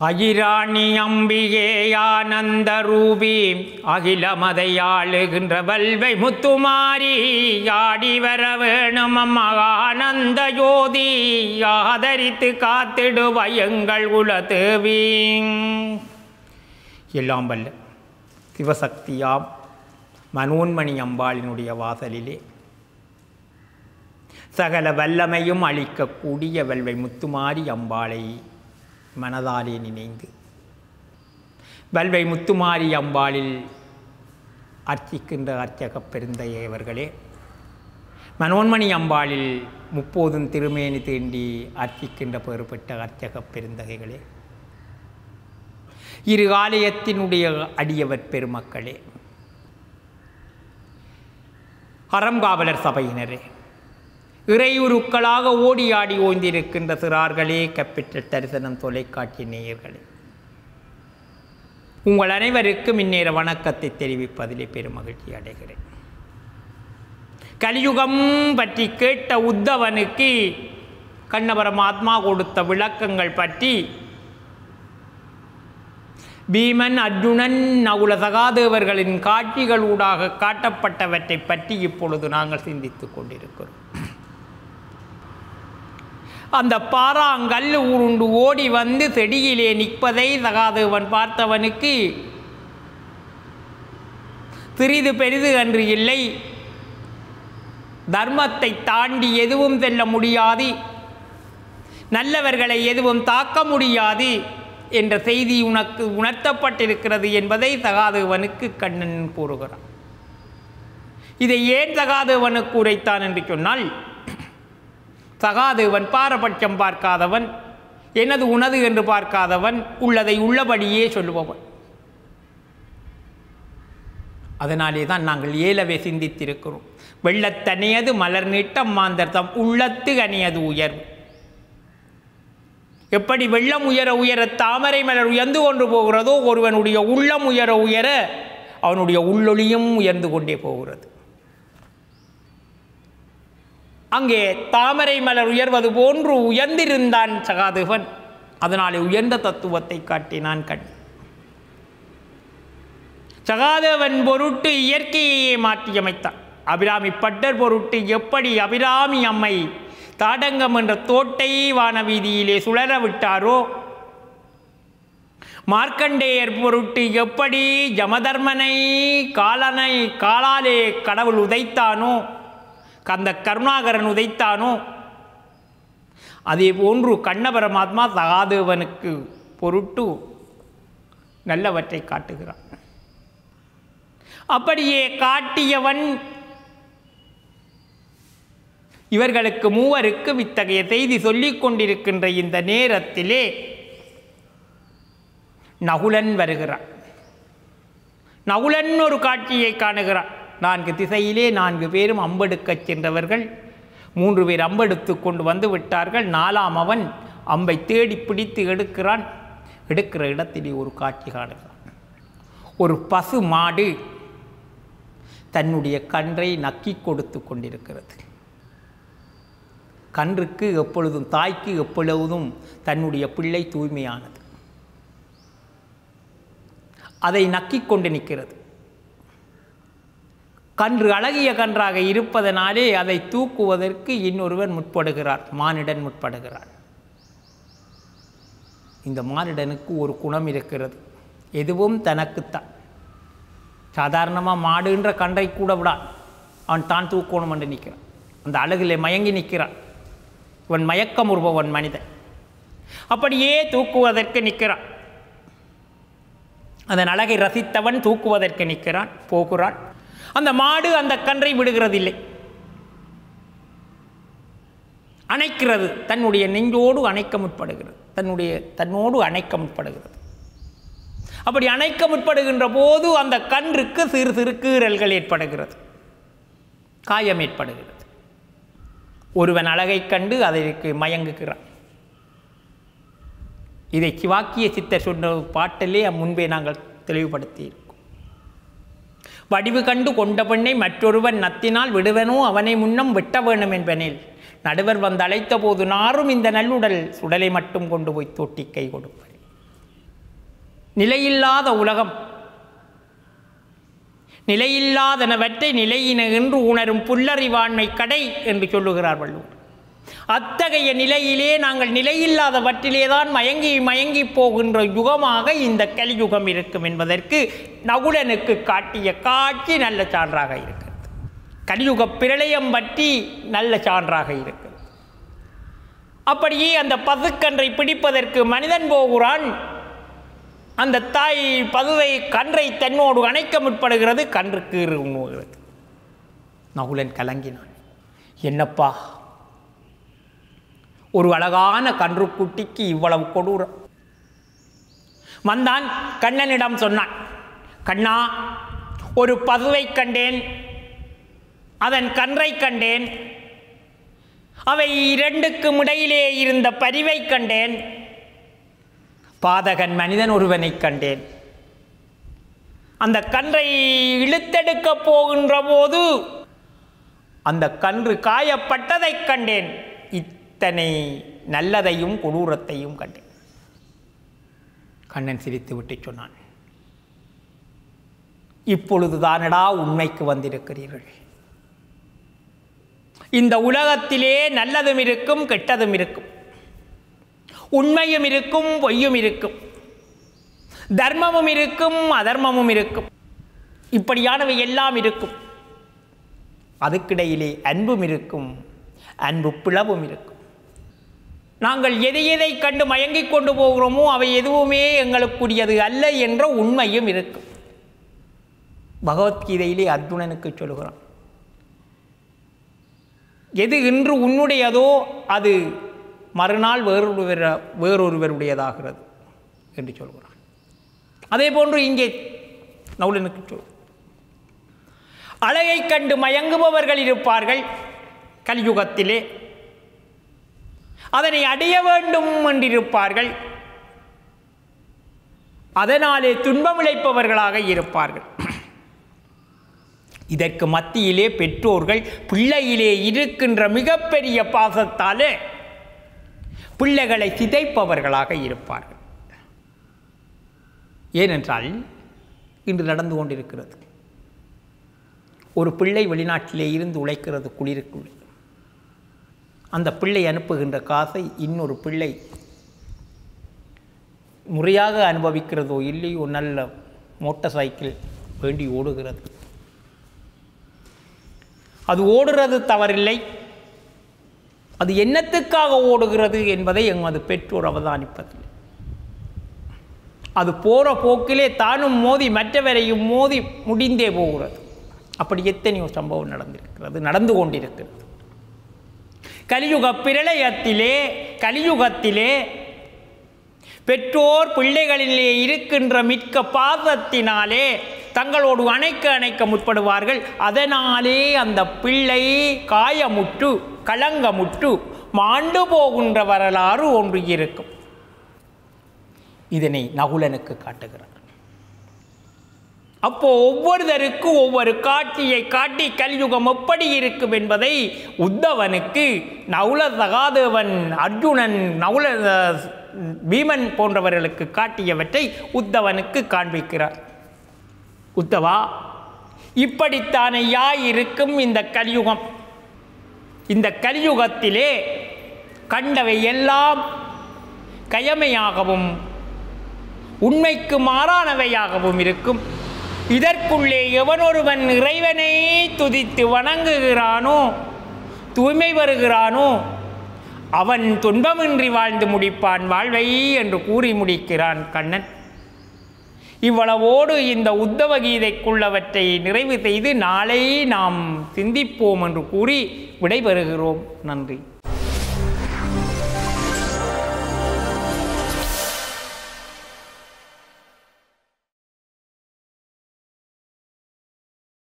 அகிராணி அம்பிகே ஆனந்த ரூபி அகிலமதை ஆளுகின்ற வல்வை முத்துமாரி ஆடி வர வேணும் அம்மா ஆனந்த ஜோதி ஆதரித்து காத்திடுவ எங்கள் குலதேவி எல்லாம் வல்ல சிவசக்தியாம் மனோன்மணி அம்பாளினுடைய வாசலிலே சகல வல்லமையும் அளிக்கக்கூடிய வெல்வை முத்துமாரி அம்பாளை மனதாலே நினைந்து வல்வை முத்துமாரி அம்பாளில் அர்ச்சிக்கின்ற அர்ச்சகப் பெருந்தையவர்களே மனோன்மணி அம்பாளில் முப்போதும் திருமேனி தீண்டி அர்ச்சிக்கின்ற பெறுபட்ட அர்ச்சகப் பெருந்தகைகளே இரு ஆலயத்தினுடைய அடியவர் பெருமக்களே அறங்காவலர் சபையினரே இறையுருக்களாக ஓடி ஆடி ஓய்ந்திருக்கின்ற சிறார்களே கப்பிட்டல் தரிசனம் தொலைக்காட்சி நேயர்களே உங்கள் அனைவருக்கும் இந்நேர வணக்கத்தை தெரிவிப்பதிலே பெருமகிழ்ச்சி அடைகிறேன் கலியுகம் பற்றி கேட்ட உத்தவனுக்கு கண்ணபரமாத்மா கொடுத்த விளக்கங்கள் பற்றி பீமன் அர்ஜுனன் நகுல சகாதேவர்களின் காட்சிகளூடாக காட்டப்பட்டவற்றை பற்றி இப்பொழுது நாங்கள் சிந்தித்துக் கொண்டிருக்கிறோம் அந்த பாறாங்கல் உருண்டு ஓடி வந்து செடியிலே நிற்பதை சகாதேவன் பார்த்தவனுக்கு சிறிது பெரிது அன்று இல்லை தர்மத்தை தாண்டி எதுவும் செல்ல முடியாது நல்லவர்களை எதுவும் தாக்க முடியாது என்ற செய்தி உனக்கு உணர்த்தப்பட்டிருக்கிறது என்பதை சகாதேவனுக்கு கண்ணன் கூறுகிறான் இதை ஏன் சகாதேவனுக்கு உரைத்தான் என்று சொன்னால் சகாதேவன் பாரபட்சம் பார்க்காதவன் எனது உனது என்று பார்க்காதவன் உள்ளதை உள்ளபடியே சொல்லுபவன் அதனாலே தான் நாங்கள் ஏலவே சிந்தித்திருக்கிறோம் வெள்ளத்தனையது மலர் நீட்டம் மாந்தர் தம் உள்ளத்து அணியது உயர்வு எப்படி வெள்ளம் உயர உயர தாமரை மலர் உயர்ந்து கொண்டு போகிறதோ ஒருவனுடைய உள்ளம் உயர உயர அவனுடைய உள்ளொளியும் உயர்ந்து கொண்டே போகிறது அங்கே தாமரை மலர் உயர்வது போன்று உயர்ந்திருந்தான் சகாதேவன் அதனாலே உயர்ந்த தத்துவத்தை காட்டினான் கண் சகாதேவன் பொருட்டு இயற்கையையே மாற்றியமைத்தான் அபிராமி பட்டர் பொருட்டு எப்படி அபிராமி அம்மை தாடங்கம் என்ற தோட்டை வானவீதியிலே சுழற விட்டாரோ மார்க்கண்டேயர் பொருட்டு எப்படி ஜமதர்மனை காலனை காலாலே கடவுள் உதைத்தானோ கந்த கருணாகரன் உதைத்தானோ அதே போன்று கண்ண பரமாத்மா சகாதேவனுக்கு பொருட்டு நல்லவற்றை காட்டுகிறான் அப்படியே காட்டியவன் இவர்களுக்கு மூவருக்கு இத்தகைய செய்தி சொல்லிக் கொண்டிருக்கின்ற இந்த நேரத்திலே நகுலன் வருகிறான் நகுலன் ஒரு காட்சியை காணுகிறான் நான்கு திசையிலே நான்கு பேரும் அம்பெடுக்கச் சென்றவர்கள் மூன்று பேர் அம்பெடுத்து கொண்டு வந்து விட்டார்கள் நாலாம் அவன் அம்பை தேடி பிடித்து எடுக்கிறான் எடுக்கிற இடத்திலே ஒரு காட்சி காணுகிறான் ஒரு பசு மாடு தன்னுடைய கன்றை நக்கி கொடுத்து கொண்டிருக்கிறது கன்றுக்கு எப்பொழுதும் தாய்க்கு எப்பொழுதும் தன்னுடைய பிள்ளை தூய்மையானது அதை நக்கிக் கொண்டு நிற்கிறது கன்று அழகிய கன்றாக இருப்பதனாலே அதை தூக்குவதற்கு இன்னொருவர் முற்படுகிறார் மானிடன் முற்படுகிறார் இந்த மானிடனுக்கு ஒரு குணம் இருக்கிறது எதுவும் தனக்குத்தான் சாதாரணமாக மாடுன்ற கன்றை கூட விடான் அவன் தான் தூக்கணும் என்று நிற்கிறான் அந்த அழகிலே மயங்கி நிற்கிறான் இவன் மயக்கம் உருபவன் மனிதன் அப்படியே தூக்குவதற்கு நிற்கிறான் அதன் அழகை ரசித்தவன் தூக்குவதற்கு நிற்கிறான் போகிறான் அந்த மாடு அந்த கன்றை விடுகிறதில்லை அணைக்கிறது தன்னுடைய நெஞ்சோடு அணைக்க முற்படுகிறது தன்னுடைய தன்னோடு அணைக்க முற்படுகிறது அப்படி அணைக்க முற்படுகின்ற போது அந்த கன்றுக்கு சிறு சிறு கீறல்கள் ஏற்படுகிறது காயம் ஏற்படுகிறது ஒருவன் அழகைக் கண்டு அதற்கு மயங்குகிறான் இதை சிவாக்கிய சித்தர் சொன்ன பாட்டிலே முன்பே நாங்கள் தெளிவுபடுத்தியிருக்கோம் வடிவு கண்டு கொண்ட பெண்ணை மற்றொருவன் நத்தினால் விடுவனோ அவனை முன்னம் வெட்ட வேணும் என்பனில் நடுவர் வந்து அழைத்த போது நாரும் இந்த நல்லுடல் சுடலை மட்டும் கொண்டு போய் தொட்டி கை கொடுப்பேன் நிலையில்லாத உலகம் நிலையில்லாதனவற்றை நிலையின என்று உணரும் புல்லறிவாண்மை கடை என்று சொல்லுகிறார் வள்ளுவர் அத்தகைய நிலையிலே நாங்கள் நிலையில்லாதவற்றிலே தான் மயங்கி மயங்கி போகின்ற யுகமாக இந்த கலியுகம் இருக்கும் என்பதற்கு நகுலனுக்கு காட்டிய காட்சி நல்ல சான்றாக இருக்கிறது கலியுக பிரளயம் பற்றி நல்ல சான்றாக இருக்கிறது அப்படியே அந்த பசுக்கன்றை பிடிப்பதற்கு மனிதன் போகிறான் அந்த தாய் பதுவை கன்றை தன்னோடு அணைக்க முற்படுகிறது கன்றுக்கு உண்ணுகிறது நகுலன் கலங்கினான் என்னப்பா ஒரு அழகான கன்றுக்குட்டிக்கு இவ்வளவு கொடூரம் வந்தான் கண்ணனிடம் சொன்னான் கண்ணா ஒரு பதுவை கண்டேன் அதன் கன்றை கண்டேன் அவை இரண்டுக்கும் இடையிலே இருந்த பரிவை கண்டேன் பாதகன் மனிதன் ஒருவனை கண்டேன் அந்த கன்றை இழுத்தெடுக்கப் போகின்ற போது அந்த கன்று காயப்பட்டதைக் கண்டேன் இத்தனை நல்லதையும் கொடூரத்தையும் கண்டேன் கண்ணன் சிரித்து விட்டு சொன்னான் இப்பொழுது தானடா உண்மைக்கு வந்திருக்கிறீர்கள் இந்த உலகத்திலே நல்லதும் இருக்கும் கெட்டதும் இருக்கும் உண்மையும் இருக்கும் பொய்யும் இருக்கும் தர்மமும் இருக்கும் அதர்மமும் இருக்கும் இப்படியானவை எல்லாம் இருக்கும் அதுக்கிடையிலே அன்பும் இருக்கும் அன்பு பிளவும் இருக்கும் நாங்கள் எதை எதை கண்டு மயங்கிக் கொண்டு போகிறோமோ அவை எதுவுமே எங்களுக்குரியது அல்ல என்ற உண்மையும் இருக்கும் பகவத்கீதையிலே அர்ஜுனனுக்கு சொல்கிறான் எது இன்று உன்னுடையதோ அது மறுநாள் வேறொருவர் வேறொருவருடையதாகிறது என்று சொல்கிறான் அதே போன்று இங்கே நவுலனுக்கு சொல் அழகை கண்டு மயங்குபவர்கள் இருப்பார்கள் கலியுகத்திலே அதனை அடைய வேண்டும் என்றிருப்பார்கள் அதனாலே துன்பமிழைப்பவர்களாக இருப்பார்கள் இதற்கு மத்தியிலே பெற்றோர்கள் பிள்ளையிலே இருக்கின்ற மிகப்பெரிய பாசத்தாலே பிள்ளைகளை சிதைப்பவர்களாக இருப்பார்கள் ஏனென்றால் இன்று நடந்து கொண்டிருக்கிறது ஒரு பிள்ளை வெளிநாட்டிலே இருந்து உழைக்கிறது குளிருக்குள் அந்த பிள்ளை அனுப்புகின்ற காசை இன்னொரு பிள்ளை முறையாக அனுபவிக்கிறதோ இல்லையோ நல்ல மோட்டார் சைக்கிள் வேண்டி ஓடுகிறது அது ஓடுறது தவறில்லை அது என்னத்துக்காக ஓடுகிறது என்பதை எமது பெற்றோர் அவதானிப்பதில்லை அது போகிற போக்கிலே தானும் மோதி மற்றவரையும் மோதி முடிந்தே போகிறது அப்படி எத்தனையோ சம்பவம் நடந்திருக்கிறது நடந்து கொண்டிருக்கிறது கலியுக பிரளயத்திலே கலியுகத்திலே பெற்றோர் பிள்ளைகளிலே இருக்கின்ற மிக்க பாசத்தினாலே தங்களோடு அணைக்க அணைக்க முற்படுவார்கள் அதனாலே அந்த பிள்ளை காயமுற்று களங்கமுற்று மாண்டு போகின்ற வரலாறு ஒன்று இருக்கும் இதனை நகுலனுக்கு காட்டுகிறார் அப்போ ஒவ்வொருத்தருக்கு ஒவ்வொரு காட்சியை காட்டி கலியுகம் எப்படி இருக்கும் என்பதை உத்தவனுக்கு நகுல சகாதேவன் அர்ஜுனன் நகுல பீமன் போன்றவர்களுக்கு காட்டியவற்றை உத்தவனுக்கு காண்பிக்கிறார் உத்தவா இப்படித்தானே யா இருக்கும் இந்த கலியுகம் இந்த கலியுகத்திலே கண்டவை எல்லாம் கயமையாகவும் உண்மைக்கு மாறானவையாகவும் இருக்கும் இதற்குள்ளே எவனொருவன் இறைவனை துதித்து வணங்குகிறானோ தூய்மை வருகிறானோ அவன் துன்பமின்றி வாழ்ந்து முடிப்பான் வாழ்வை என்று கூறி முடிக்கிறான் கண்ணன் இவ்வளவோடு இந்த உத்தவ கீதைக்குள்ளவற்றை நிறைவு செய்து நாளை நாம் சிந்திப்போம் என்று கூறி விடைபெறுகிறோம் நன்றி